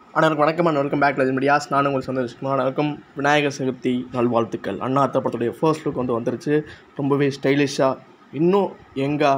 அனைவருக்கும் வணக்கம் and welcome back Lajan medias நான் உங்கள் சந்தோஷமாக அனைவருக்கும் விநாயகர் சதுர்த்தி நல்வாழ்த்துக்கள் அண்ணா அத்தப்படத்துடைய ஃபர்ஸ்ட் லுக் வந்து வந்துருச்சு ரொம்பவே ஸ்டைலிஷாக இன்னும் எங்கா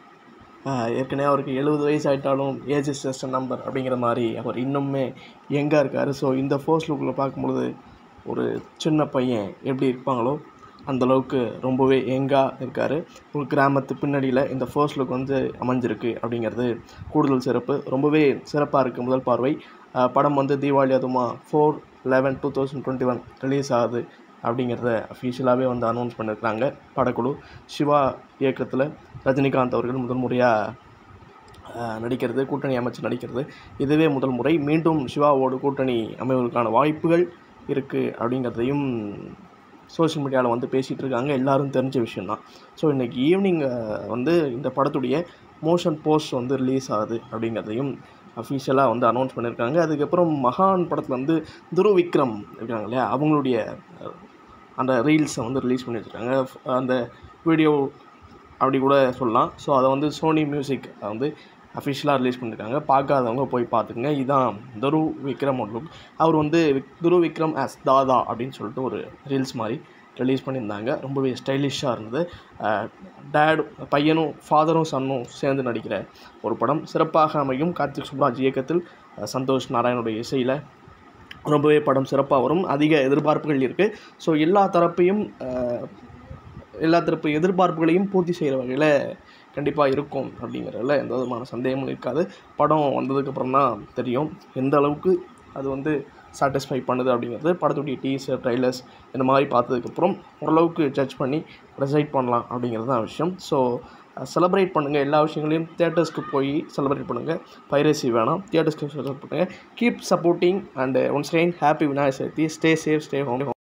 ஏற்கனவே அவருக்கு எழுபது வயசு ஆகிட்டாலும் ஏஜ் இஸ் ஜஸ்ட் நம்பர் அப்படிங்கிற மாதிரி அவர் இன்னுமே எங்கே இருக்கார் ஸோ இந்த ஃபர்ஸ்ட் லுக்கில் பார்க்கும்பொழுது ஒரு சின்ன பையன் எப்படி இருப்பாங்களோ அந்த அளவுக்கு ரொம்பவே யங்காக இருக்கார் ஒரு கிராமத்து பின்னணியில் இந்த ஃபர்ஸ்ட் லுக் வந்து அமைஞ்சிருக்கு அப்படிங்கிறது கூடுதல் சிறப்பு ரொம்பவே சிறப்பாக இருக்குது முதல் பார்வை அஹ் படம் வந்து தீபாவளி அதுமா four eleven two thousand twenty one release ஆகுது அப்படிங்கிறத அஃபீஷியலாகவே வந்து அனௌன்ஸ் பண்ணியிருக்காங்க படக்குழு சிவா இயக்கத்தில் ரஜினிகாந்த் அவர்கள் முதல் முறையாக அஹ் நடிக்கிறது கூட்டணி அமைச்சு நடிக்கிறது இதுவே முதல் முறை மீண்டும் சிவாவோடு கூட்டணி அமைவதற்கான வாய்ப்புகள் இருக்குது அப்படிங்கிறதையும் சோஷியல் மீடியாவில் வந்து பேசிகிட்டு இருக்காங்க எல்லாரும் தெரிஞ்ச விஷயந்தான் ஸோ இன்றைக்கி ஈவினிங் வந்து இந்த படத்துடைய மோஷன் போஸ்ட் வந்து ரிலீஸ் ஆகுது அப்படிங்கிறதையும் அஃபிஷியலாக வந்து அனௌன்ஸ் பண்ணியிருக்காங்க அதுக்கப்புறம் மகான் படத்தில் வந்து துருவ் விக்ரம் இருக்காங்க இல்லையா அவங்களுடைய அஹ், அந்த ரீல்ஸை வந்து ரிலீஸ் பண்ணி வச்சுருக்காங்க அந்த வீடியோ அப்படி கூட சொல்லலாம் ஸோ அதை வந்து சோனி மியூசிக் வந்து அஃபிஷியலாக ரிலீஸ் பண்ணியிருக்காங்க பார்க்காதவங்க போய் பார்த்துக்குங்க இதுதான் துரு விக்ரம் லுக் அவர் வந்து விக்- துரு விக்ரம் ஆஸ் தாதா அப்படின்னு சொல்லிட்டு ஒரு ரீல்ஸ் மாதிரி ரிலீஸ் பண்ணியிருந்தாங்க ரொம்பவே ஸ்டைலிஷாக இருந்தது டேட் பையனும் ஃபாதரும் சன்னும் சேர்ந்து நடிக்கிற ஒரு படம் சிறப்பாக அமையும் கார்த்திக் சுப்ராஜ் இயக்கத்தில் அஹ், சந்தோஷ் நாராயணுடைய இசையில் ரொம்பவே படம் சிறப்பாக வரும் அதிக எதிர்பார்ப்புகள் இருக்குது ஸோ எல்லா தரப்பையும் அஹ், எல்லா தரப்பு எதிர்பார்ப்புகளையும் பூர்த்தி செய்கிற வகையில் கண்டிப்பாக இருக்கும் அப்படிங்கிறதுல எந்த விதமான சந்தேகமும் இருக்காது படம் வந்ததுக்கப்புறம் தான் தெரியும் எந்த அளவுக்கு அது வந்து சாட்டிஸ்ஃபை பண்ணுது அப்படிங்கிறது படத்துடைய டீசர் ட்ரைலர்ஸ் இந்த மாதிரி பார்த்ததுக்கப்புறம் ஓரளவுக்கு ஜட்ஜ் பண்ணி டிசைட் பண்ணலாம் அப்படிங்கிறது தான் விஷயம் ஸோ செலிப்ரேட் பண்ணுங்கள் எல்லா விஷயங்களையும் தியேட்டர்ஸ்க்கு போய் செலிப்ரேட் பண்ணுங்கள் பைரசி வேணாம் தியேட்டர்ஸ்க்கு செலிப்ரேட் பண்ணுங்கள் keep supporting and once rain happy Vinayagar Chaturthi stay safe stay home